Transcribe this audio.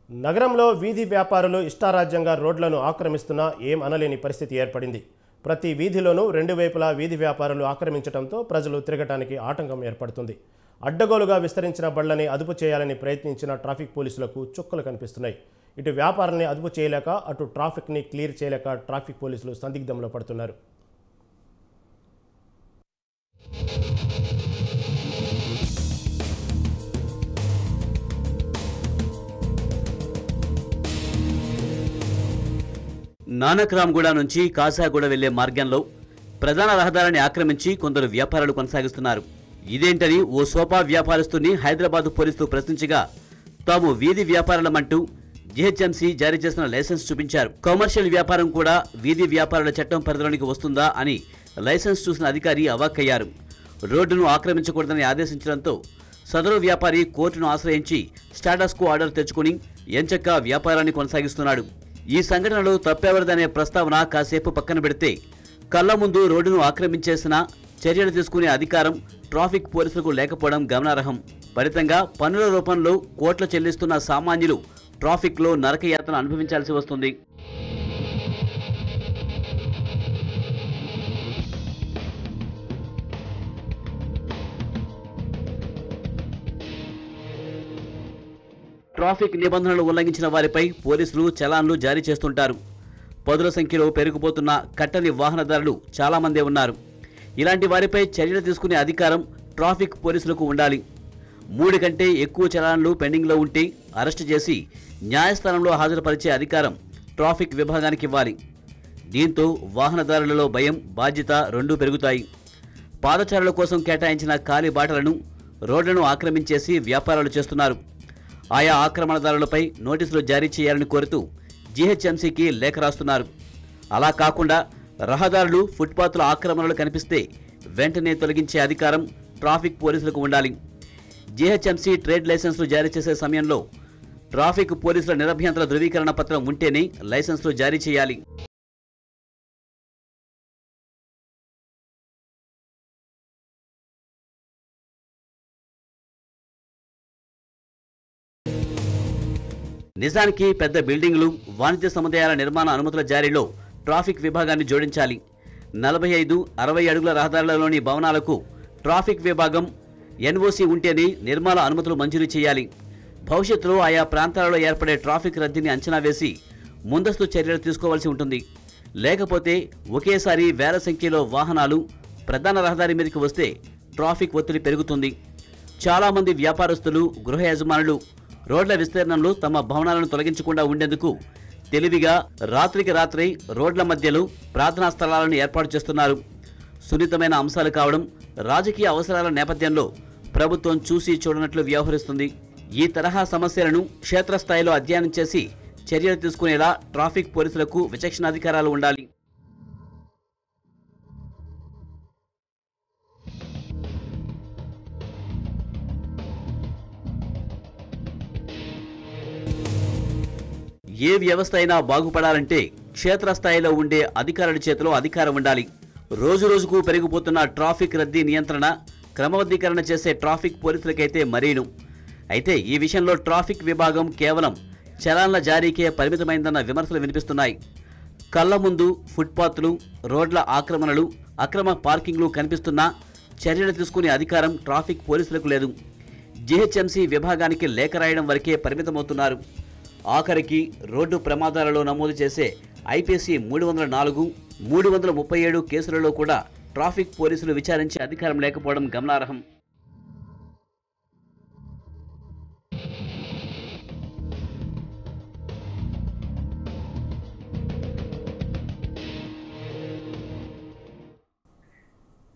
నగరంలో వీధి వ్యాపారులు ఇష్టారాజ్యంగా రోడ్లను ఆక్రమిస్తున్నా ఏం అనలేని పరిస్థితి ఏర్పడింది ప్రతి వీధిలోనూ రెండు వైపులా వీధి వ్యాపారులు ఆక్రమించడంతో ప్రజలు తిరగటానికి ఆటంకం ఏర్పడుతుంది అడ్డగోలుగా విస్తరించిన బళ్లని అదుపు చేయాలని ప్రయత్నించిన ట్రాఫిక్ పోలీసులకు చుక్కలు కనిపిస్తున్నాయి ఇటు వ్యాపారాన్ని అదుపు చేయలేక అటు ట్రాఫిక్ని క్లియర్ చేయలేక ట్రాఫిక్ పోలీసులు సందిగ్ధంలో పడుతున్నారు నానక్రామ్గూడ నుంచి కాసాగూడ వెళ్లే మార్గంలో ప్రధాన రహదారిని ఆక్రమించి కొందరు వ్యాపారాలు కొనసాగిస్తున్నారు ఇదేంటని ఓ సోఫా వ్యాపారస్తుని హైదరాబాద్ పోలీసులు ప్రశ్నించగా తాము వీధి వ్యాపారులమంటూ జిహెచ్ఎంసీ జారీ చేసిన లైసెన్స్ చూపించారు కమర్షియల్ వ్యాపారం కూడా వీధి వ్యాపారుల చట్టం పరిధిలోనికి వస్తుందా అని లైసెన్స్ చూసిన అధికారి అవాక్కయ్యారు రోడ్డును ఆక్రమించకూడదని ఆదేశించడంతో సదరు వ్యాపారి కోర్టును ఆశ్రయించి స్టాటస్కు ఆర్డర్ తెచ్చుకుని ఎంచక్క వ్యాపారాన్ని కొనసాగిస్తున్నాడు ఈ సంఘటనలో తప్పెవరిదనే ప్రస్తావన కాసేపు పక్కన పెడితే కళ్ళ ముందు రోడ్డును ఆక్రమించేసిన చర్యలు తీసుకునే అధికారం ట్రాఫిక్ పోలీసులకు లేకపోవడం గమనార్హం ఫలితంగా పన్నుల రూపంలో కోట్లు చెల్లిస్తున్న సామాన్యులు ట్రాఫిక్లో నరకయాతన అనుభవించాల్సి వస్తుంది ట్రాఫిక్ నిబంధనలు ఉల్లంఘించిన వారిపై పోలీసులు చలాన్లు జారీ చేస్తుంటారు పదుల సంఖ్యలో పెరిగిపోతున్న కట్టని వాహనదారులు చాలామందే ఉన్నారు ఇలాంటి వారిపై చర్యలు తీసుకునే అధికారం ట్రాఫిక్ పోలీసులకు ఉండాలి మూడు కంటే ఎక్కువ చలాన్లు పెండింగ్లో ఉంటే అరెస్టు చేసి న్యాయస్థానంలో హాజరుపరిచే అధికారం ట్రాఫిక్ విభాగానికి ఇవ్వాలి దీంతో వాహనదారులలో భయం బాధ్యత రెండూ పెరుగుతాయి పాదచారుల కోసం కేటాయించిన ఖాళీ బాటలను రోడ్లను ఆక్రమించేసి వ్యాపారాలు చేస్తున్నారు ఆయా ఆక్రమణదారులపై నోటీసులు జారీ చేయాలని కోరుతూ జీహెచ్ఎంసీకి లేఖ రాస్తున్నారు అలా కాకుండా రహదారులు ఫుట్పాత్ల ఆక్రమణలు కనిపిస్తే వెంటనే తొలగించే అధికారం ట్రాఫిక్ పోలీసులకు ఉండాలి జీహెచ్ఎంసీ ట్రేడ్ లైసెన్సులు జారీ చేసే సమయంలో ట్రాఫిక్ పోలీసుల నిరభ్యంతర ధృవీకరణ పత్రం ఉంటేనే లైసెన్సులు జారీ చేయాలి నిజానికి పెద్ద బిల్డింగ్లు వాణిజ్య సముదాయాల నిర్మాణ అనుమతుల జారీలో ట్రాఫిక్ విభాగాన్ని జోడించాలి నలభై ఐదు అరవై అడుగుల రహదారులలోని భవనాలకు ట్రాఫిక్ విభాగం ఎన్ఓసి ఉంటేనే నిర్మాణ అనుమతులు మంజూరు చేయాలి భవిష్యత్తులో ఆయా ప్రాంతాలలో ఏర్పడే ట్రాఫిక్ రద్దీని అంచనా వేసి ముందస్తు చర్యలు తీసుకోవాల్సి ఉంటుంది లేకపోతే ఒకేసారి వేల సంఖ్యలో వాహనాలు ప్రధాన రహదారి మీదకి వస్తే ట్రాఫిక్ ఒత్తిడి పెరుగుతుంది చాలామంది వ్యాపారస్తులు గృహ యజమానులు రోడ్ల విస్తీర్ణంలో తమ భవనాలను తొలగించకుండా ఉండేందుకు తెలివిగా రాత్రికి రాత్రి రోడ్ల మధ్యలో ప్రార్థనా స్థలాలను ఏర్పాటు చేస్తున్నారు సున్నితమైన అంశాలు కావడం రాజకీయ అవసరాల నేపథ్యంలో ప్రభుత్వం చూసి చూడనట్లు వ్యవహరిస్తుంది ఈ తరహా సమస్యలను క్షేత్రస్థాయిలో అధ్యయనం చేసి చర్యలు తీసుకునేలా ట్రాఫిక్ పోలీసులకు విచక్షణాధికారాలు ఉండాలి ఏ వ్యవస్థ అయినా బాగుపడాలంటే క్షేత్రస్థాయిలో ఉండే అధికారుల చేతిలో అధికారం ఉండాలి రోజు రోజుకు పెరిగిపోతున్న ట్రాఫిక్ రద్దీ నియంత్రణ క్రమబద్ధీకరణ చేసే ట్రాఫిక్ పోలీసులకైతే మరీను అయితే ఈ విషయంలో ట్రాఫిక్ విభాగం కేవలం చలాన్ల జారీకే పరిమితమైందన్న విమర్శలు వినిపిస్తున్నాయి కళ్ళ ముందు ఫుట్పాత్లు రోడ్ల ఆక్రమణలు అక్రమ పార్కింగ్లు కనిపిస్తున్నా చర్యలు తీసుకునే అధికారం ట్రాఫిక్ పోలీసులకు లేదు జీహెచ్ఎంసీ విభాగానికి లేఖ రాయడం వరకే పరిమితమవుతున్నారు ఆఖరికి రోడ్డు ప్రమాదాలలో నమోదు చేసే ఐపీసీ మూడు వందల నాలుగు మూడు వందల ముప్పై ఏడు కేసులలో కూడా ట్రాఫిక్ పోలీసులు విచారించే అధికారం లేకపోవడం గమనార్హం